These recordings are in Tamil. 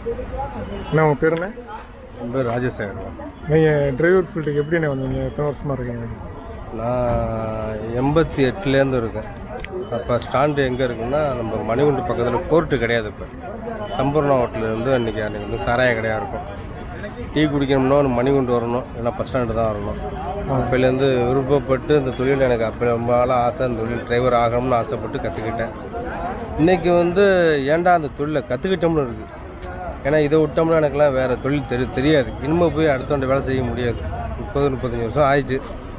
அண்ணா உங்கள் பேர் என்ன என் பேர் ராஜசேகர் நீங்கள் டிரைவர் ஃபீல்டுக்கு எப்படிண்ணே வந்தீங்க எத்தனை வருஷமாக இருக்கீங்க நான் எண்பத்தி எட்டுலேருந்து இருக்கேன் அப்போ ஸ்டாண்டு எங்கே இருக்குன்னா நம்ம மணிகுண்டு பக்கத்தில் கோர்ட்டு கிடையாது இப்போ சம்பூர்ணா ஹோட்டலில் இருந்து அன்றைக்கி அன்றைக்கி வந்து சாராய கடையாக இருக்கும் டீ குடிக்கணும்னா ஒரு மணிகுண்டு வரணும் இல்லைன்னா பஸ் ஸ்டாண்டு தான் வரணும் அப்போலேருந்து விருப்பப்பட்டு இந்த தொழில் எனக்கு அப்போ ரொம்ப நாளாக ஆசை இந்த தொழில் டிரைவர் ஆகணும்னு ஆசைப்பட்டு கற்றுக்கிட்டேன் இன்றைக்கி வந்து ஏன்டா அந்த தொழிலை கற்றுக்கிட்டோம்னு இருக்குது ஏன்னா இதை விட்டோம்னா எனக்குலாம் வேறு தொழில் தெரி தெரியாது இனிமேல் போய் அடுத்தவண்ட வேலை செய்ய முடியாது முப்பது முப்பத்தஞ்சு வருஷம் ஆயிடுச்சு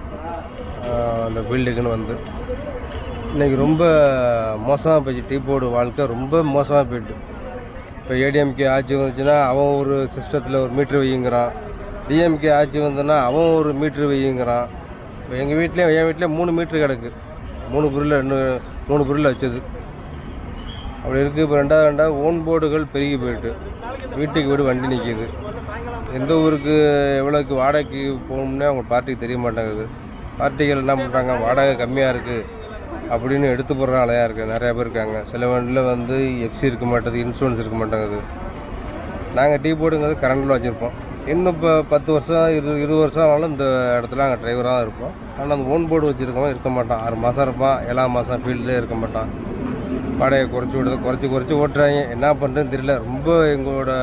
ஆஹ் அந்த ஃபீல்டுக்குன்னு வந்து இன்றைக்கி ரொம்ப மோசமாக போயிடுச்சு டீ போர்டு வாழ்க்கை ரொம்ப மோசமாக போயிட்டு இப்போ ஏடிஎம்கே ஆட்சி வந்துச்சுன்னா அவன் ஒரு சிஸ்டத்தில் ஒரு மீட்ரு வையுங்கிறான் டிஎம்கே ஆட்சி வந்ததுன்னா அவன் ஒரு மீட்ரு வையுங்கிறான் இப்போ எங்கள் வீட்லேயும் என் வீட்லேயும் மூணு மீட்ரு கிடக்கு மூணு பொருள் ரெண்டு மூணு பொருள் வச்சது அப்படி இருக்குது இப்போ ரெண்டாவது ரெண்டாவது ஓன் போர்டுகள் பெருகி போயிட்டு வீட்டுக்கு வீடு வண்டி நிற்கிது எந்த ஊருக்கு எவ்வளோக்கு வாடகைக்கு போகணும்னே அவங்க பார்ட்டிக்கு தெரிய மாட்டேங்குது பார்ட்டிகள் என்ன பண்ணுறாங்க வாடகை கம்மியாக இருக்குது அப்படின்னு எடுத்து போடுற ஆளையாக இருக்குது நிறையா பேர் இருக்காங்க சில வண்டியில் வந்து எஃப்சி இருக்க மாட்டேது இன்சூரன்ஸ் இருக்க மாட்டேங்குது நாங்கள் டீ போர்டுங்கிறது கரண்டில் வச்சுருப்போம் இன்னும் இப்போ பத்து வருஷம் இரு இருபது வருஷம் ஆனாலும் இந்த இடத்துல நாங்கள் டிரைவராக தான் இருப்போம் ஆனால் அந்த ஓன் போர்டு வச்சுருக்கவன் இருக்க மாட்டான் ஆறு மாதம் இருப்பான் ஏழாம் மாதம் ஃபீல்டில் இருக்க மாட்டான் வாடகை குறைச்சி விடுறது குறைச்சி குறைச்சி ஓட்டுறாங்க என்ன பண்ணுறதுன்னு தெரியல ரொம்ப எங்களோட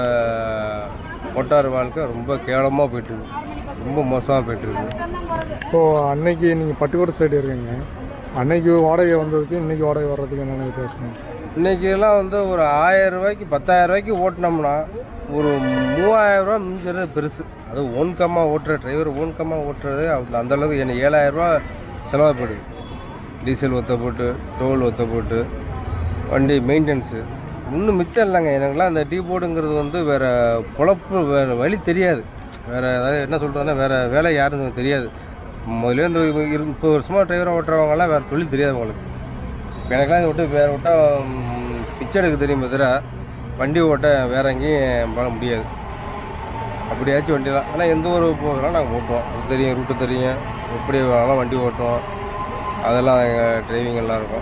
மோட்டார் வாழ்க்கை ரொம்ப கேவலமாக போயிட்டுருக்கு ரொம்ப மோசமாக போயிட்டுருக்கு இப்போது அன்னைக்கு நீங்கள் பட்டுக்கோட்டை சைடு இருக்கீங்க அன்னைக்கு வாடகை வந்ததுக்கு இன்னைக்கு வாடகை வர்றதுக்கு என்னென்ன வித்தியாசம் இன்றைக்கெல்லாம் வந்து ஒரு ஆயிரம் ரூபாய்க்கு பத்தாயிரம் ரூபாய்க்கு ஓட்டினோம்னா ஒரு மூவாயிரம் ரூபா மிஞ்சுறது பெருசு அது ஓன்கம்மாக ஓட்டுற டிரைவர் ஓன்கம்மாக ஓட்டுறது அந்த அந்த அளவுக்கு எனக்கு ஏழாயிரம் ரூபா செலவாக போயிடுது டீசல் ஒத்த போட்டு டோல் ஒத்த போட்டு வண்டி மெயின்டெனன்ஸு இன்னும் மிச்சம் இல்லைங்க எனக்குலாம் அந்த டீ போர்டுங்கிறது வந்து வேறு பொழப்பு வேறு வழி தெரியாது வேறு அதாவது என்ன சொல்கிறதுனா வேறு வேலை யாருன்னு எனக்கு தெரியாது முதல்ல இந்த இரு- முப்பது வருஷமாக டிரைவராக ஓட்டுறவங்கலாம் வேறு தொழில் தெரியாது அவங்களுக்கு இப்ப எனக்கெல்லாம் இதை விட்டு வேறு விட்டா ம், பிச்சை எடுக்க தெரியும் தவிர வண்டி ஓட்ட வேற எங்கேயும் பண்ண முடியாது அப்படியாச்சும் வண்டிலாம் ஆனால் எந்த ஒரு போகலாம் நாங்கள் ஓட்டுவோம் அது தெரியும் ரூட்டு தெரியும் எப்படி வேணாலும் வண்டி ஓட்டுவோம் அதெல்லாம் எங்கள் டிரைவிங் எல்லாம் இருக்கும்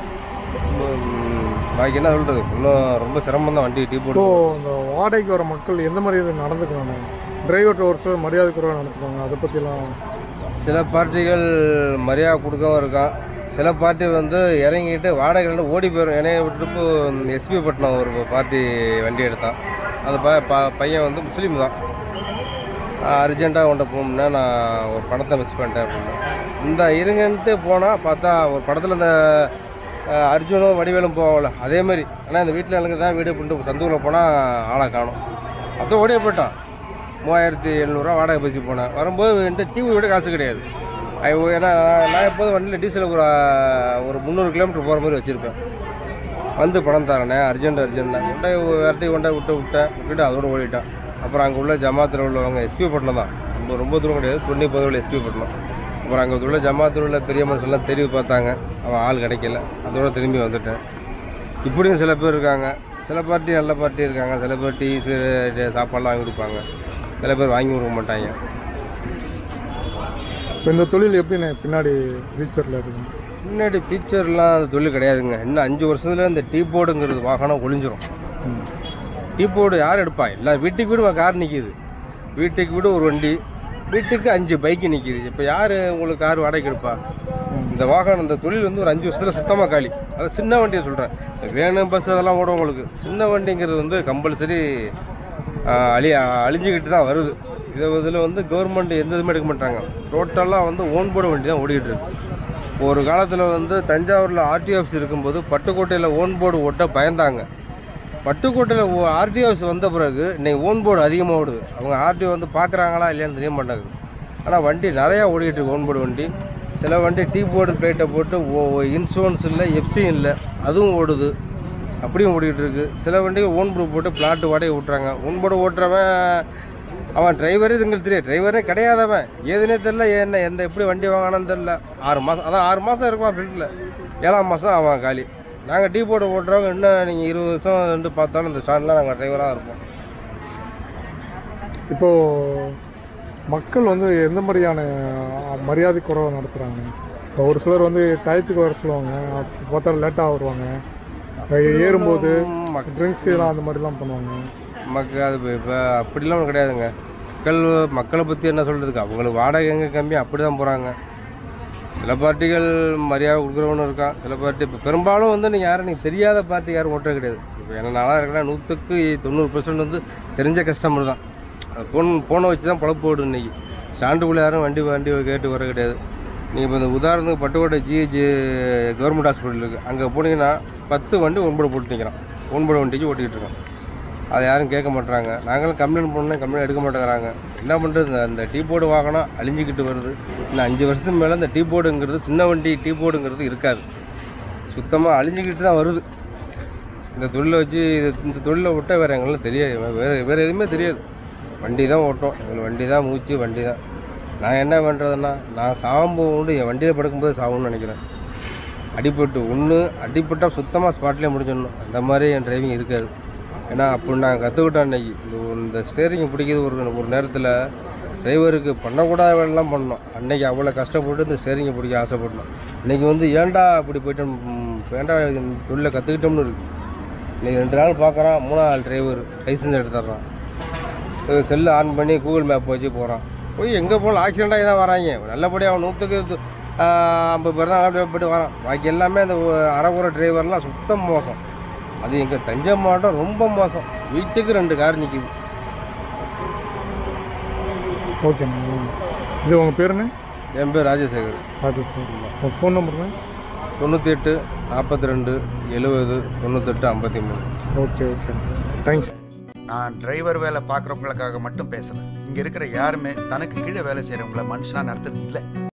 ம், பாக்கி என்ன சொல்கிறது இன்னும் ரொம்ப சிரமம் தான் வண்டி டீ போட்டு இப்போது இந்த வாடகைக்கு வர மக்கள் எந்த மாதிரி இது நடந்துக்கணும் டிரைவர்கிட்ட ஒரு சிலர் மரியாதை குறைவாக நடந்துக்குவாங்க அதை பற்றிலாம் சில பார்ட்டிகள் மரியாதை கொடுக்கவும் இருக்கான் சில பார்ட்டி வந்து இறங்கிட்டு வாடகைல ஓடி போயிடும் என்னைய விட்டுட்டு எஸ்பி பட்டினம் ஒரு பார்ட்டி வண்டி எடுத்தான் அந்த ப ப- பையன் வந்து முஸ்லீம் தான் அர்ஜென்ட்டாக கொண்டு போகணும்னா நான் ஒரு பணத்தை மிஸ் பண்ணிட்டேன் அப்படின்னு இந்த இருங்கன்ட்டு போனால் பார்த்தா ஒரு படத்தில் இந்த அஹ், அர்ஜுனும் வடிவேலும் போவாங்கள்ல அதே மாதிரி ஆனால் இந்த வீட்டில் எனக்கு தான் வீடு பண்ணிட்டு சந்துக்குள்ளே போனால் ஆளை காணும் அப்போ ஓடியே போயிட்டான் மூவாயிரத்தி எழுநூறுவா வாடகை பேசி போனேன் வரும்போது என்கிட்ட டிவி விட காசு கிடையாது ஐ- ஏன்னா நான் எப்போதும் வண்டியில் டீசல் ஒரு ஒரு முந்நூறு கிலோமீட்டர் போகிற மாதிரி வச்சுருப்பேன் வந்து பணம் தரேனே அர்ஜென்ட் அர்ஜென்ட் கொண்டே விரட்டி கொண்டே விட்டு விட்டேன் விட்டுட்டு அதோட ஓடிட்டான் அப்புறம் அங்கே உள்ள ஜமாத்தில் உள்ளவங்க எஸ்பி பட்டினம் தான் ரொம்ப ரொம்ப தூரம் கிடையாது தொண்ணூறு பதிவில் எஸ்பி பட்டினம் அப்புறம் அங்கே உள்ள ஜமாத்தில் உள்ள பெரிய மனுஷன்லாம் தெரிவு பார்த்தாங்க அவன் ஆள் கிடைக்கல அதோட திரும்பி வந்துட்டேன் இப்படியும் சில பேர் இருக்காங்க சில பார்ட்டி நல்ல பார்ட்டி இருக்காங்க சில பேர் டீ சி- சாப்பாடுலாம் வாங்கி கொடுப்பாங்க சில பேர் வாங்கி கொடுக்க மாட்டாங்க இப்போ இந்த தொழில் எப்படிண்ணே பின்னாடி ஃபியூச்சரில் இருக்குது முன்னாடி ஃபீச்சர்லாம் அந்த தொழில் கிடையாதுங்க இன்னும் அஞ்சு வருஷத்துல இந்த டீ போர்டுங்கிறது வாகனம் ஒளிஞ்சிரும் ம். டீ போர்டு யார் எடுப்பா எல்லா வீட்டுக்கு வீடு கார் நிற்கிது வீட்டுக்கு வீடு ஒரு வண்டி வீட்டுக்கு அஞ்சு பைக்கு நிற்கிது இப்போ யார் உங்களுக்கு கார் வாடகைக்கு எடுப்பா இந்த வாகனம் இந்த தொழில் வந்து ஒரு அஞ்சு வருஷத்தில் சுத்தமாக காலி அது சின்ன வண்டியை சொல்கிறேன் வேணும் பஸ் அதெல்லாம் ஓடும் உங்களுக்கு சின்ன வண்டிங்கிறது வந்து கம்பல்சரி அழி அழிஞ்சிக்கிட்டு தான் வருது இதை இதில் வந்து கவர்மெண்ட் எந்த இதுவுமே எடுக்க மாட்டாங்க டோட்டலாக வந்து ஓன் போர்டு வண்டி தான் ஓடிக்கிட்டு இருக்கு ஒரு காலத்தில் வந்து தஞ்சாவூரில் ஆர்டி ஆஃபீஸ் இருக்கும்போது பட்டுக்கோட்டையில் ஓன் போர்டு ஓட்ட பயந்தாங்க பட்டுக்கோட்டையில் ஆர்டி ஆஃபீஸ் வந்த பிறகு இன்னைக்கு ஓன் போர்டு அதிகமாக ஓடுது அவங்க ஆர்டிஓ வந்து பார்க்குறாங்களா இல்லையான்னு தெரிய மாட்டாங்குது ஆனால் வண்டி நிறையா ஓடிக்கிட்டு இருக்கு ஓன் போர்டு வண்டி சில வண்டி டீ போர்டு பிளேட்டை போட்டு இன்சூரன்ஸ் இல்லை எஃப்சி இல்லை அதுவும் ஓடுது அப்படியும் ஓடிக்கிட்டு இருக்கு சில வண்டிகள் ஓன் போர்டு போட்டு பிளாட்டு வாடகை விட்றாங்க ஓன் போர்டு ஓட்டுறவன் அவன் டிரைவரே எங்களுக்கு தெரியும் டிரைவரே கிடையாதவன் ஏதுனே தெரில என்ன எந்த எப்படி வண்டி வாங்கினான்னு தெரில ஆறு மாதம் அதான் ஆறு மாதம் இருப்பான் ஃபீல்டில் ஏழாம் மாதம் அவன் காலி நாங்கள் டீ போர்டு ஓட்டுறவங்க இன்னும் நீங்கள் இருபது வருஷம் ரெண்டு பார்த்தாலும் இந்த ஸ்டாண்டில் நாங்கள் டிரைவராக இருப்போம் இப்போது மக்கள் வந்து எந்த மாதிரியான அஹ், மரியாதை குறைவாக நடத்துகிறாங்க இப்போ ஒரு சிலர் வந்து டயத்துக்கு வர சொல்லுவாங்க அப்ப பார்த்தா லேட்டாக வருவாங்க அஹ் ஏறும்போது மக்- ட்ரிங்க்ஸ் எல்லாம் அந்த மாதிரிலாம் பண்ணுவாங்க மக்கள் அது இப்போ அப்படிலாம் கிடையாதுங்க மக்கள் மக்களை பற்றி என்ன சொல்கிறதுக்கு அவங்களுக்கு வாடகை எங்கே கம்மி அப்படி தான் போகிறாங்க சில பார்ட்டிகள் மரியாதை கொடுக்குறவனும் இருக்கான் சில பார்ட்டி இப்போ பெரும்பாலும் வந்து நீங்கள் யாரும் நீங்கள் தெரியாத பார்ட்டி யாரும் ஓட்டுறது கிடையாது இப்போ என்ன நாளாக இருக்குன்னா நூற்றுக்கு தொண்ணூறு பர்சன்ட் வந்து தெரிஞ்ச கஸ்டமர் தான் அது ஃபோன் ஃபோனை வச்சு தான் பழப்பு போடும் இன்றைக்கி ஸ்டாண்டுக்குள்ளே யாரும் வண்டி வண்டி கேட்டு வர கிடையாது நீங்கள் இப்போ இந்த உதாரணத்துக்கு பட்டுக்கோட்டை ஜிஹெச் கவர்மெண்ட் ஹாஸ்பிட்டல் இருக்குது அங்கே போனீங்கன்னா பத்து வண்டி ஒன்பது போட்டு நிற்கிறான் ஒன்பது வண்டிக்கு ஓட்டிகிட்டு இருக்கோம் அதை யாரும் கேட்க மாட்றாங்க நாங்களும் கம்ப்ளைண்ட் பண்ணோம் கம்ப்ளைண்ட் எடுக்க மாட்டேங்கிறாங்க என்ன பண்ணுறது இந்த- இந்த டீ போர்டு வாகனம் அழிஞ்சிக்கிட்டு வருது இன்னும் அஞ்சு வருஷத்துக்கு மேலே இந்த டீ போர்டுங்கிறது சின்ன வண்டி டீ போர்டுங்கிறது இருக்காது சுத்தமாக அழிஞ்சிக்கிட்டு தான் வருது இந்த தொழிலை வச்சு இது இந்த தொழிலை விட்டால் வேறு எங்களுக்கு தெரியாது வேறு வேறு எதுவுமே தெரியாது வண்டி தான் ஓட்டும் எங்களுக்கு வண்டி தான் மூச்சு வண்டி தான் நான் என்ன பண்ணுறதுன்னா நான் சாம்பு உண்டு என் வண்டியில் படுக்கும்போது சாகும்னு நினைக்கிறேன் அடிபட்டு ஒன்று அடிபட்டால் சுத்தமாக ஸ்பாட்லேயே முடிஞ்சிடணும் அந்த மாதிரி என் டிரைவிங் இருக்காது ஏன்னா அப்படி நான் கற்றுக்கிட்டேன் அன்னைக்கு இந்த ஒரு- இந்த ஸ்டேரிங் பிடிக்கிறது ஒரு ஒரு நேரத்தில் டிரைவருக்கு பண்ணக்கூடாத வேலைலாம் பண்ணோம் அன்னைக்கு அவ்வளோ கஷ்டப்பட்டு இந்த ஸ்டேரிங்கை பிடிக்க ஆசைப்பட்டோம் இன்னைக்கு வந்து ஏன்டா அப்படி போயிட்டோம் ம், ஏன்டா இந்த தொழிலை கற்றுக்கிட்டோம்னு இருக்குது இன்னைக்கு ரெண்டு நாள் பார்க்குறான் மூணாவது நாள் டிரைவர் லைசன்ஸ் எடுத்துட்றான் செல்லு ஆன் பண்ணி கூகுள் மேப் வச்சு போகிறான் போய் எங்கே போகலாம் ஆக்சிடெண்ட்டாகி தான் வராங்க நல்லபடியாக அவன் நூற்றுக்கு து- ஆஹ் ஐம்பது பேர் தான் நல்லபடியாக போயிட்டு வரான் பாக்கி எல்லாமே அந்த அறகுறை டிரைவர்லாம் சுத்தம் மோசம் அது எங்கள் தஞ்சை மாவட்டம் ரொம்ப மோசம் வீட்டுக்கு ரெண்டு கார் நிற்கிது ஓகேண்ணா இது உங்கள் பேருண்ணே என் பேர் ராஜசேகர் பார்த்து சார் உங்கள் ஃபோன் நம்பருண்ணே தொண்ணூற்றி எட்டு நாற்பத்தி ரெண்டு எழுபது தொண்ணூத்தெட்டு ஐம்பத்தி மூணு ஓகே ஓகே தேங்க்ஸ் நான் டிரைவர் வேலை பார்க்குறவங்களுக்காக மட்டும் பேசல இங்க இருக்கிற யாருமே தனக்கு கீழே வேலை செய்கிறவங்கள மனுஷனா நடத்துறது இல்லை